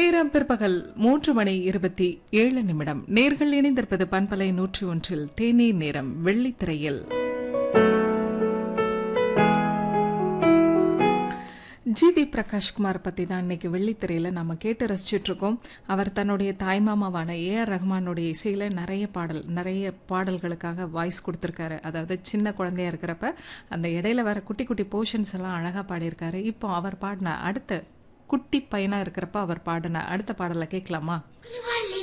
நேரம் பிற்பகல் மூன்று மணி இருபத்தி ஏழு நிமிடம் நேர்கள் இணைந்திருப்பது பண்பலை நூற்றி ஒன்றில் தேநீர் நேரம் வெள்ளித்திரையில் ஜி வி பிரகாஷ்குமார் பத்தி தான் இன்னைக்கு வெள்ளித்திரையில நம்ம கேட்டு ரசிச்சுட்டு இருக்கோம் அவர் தன்னுடைய தாய்மாமாவான ஏ ஆர் ரஹ்மானுடைய இசையில நிறைய பாடல் நிறைய பாடல்களுக்காக வாய்ஸ் கொடுத்திருக்காரு அதாவது சின்ன குழந்தையா இருக்கிறப்ப அந்த இடையில வர குட்டி குட்டி போர்ஷன்ஸ் எல்லாம் அழகா பாடியிருக்காரு இப்போ அவர் பாடின அடுத்த குட்டி பையனா இருக்கிறப்ப அவர் பாடின அடுத்த பாடலை கேட்கலாமா குலுவாலி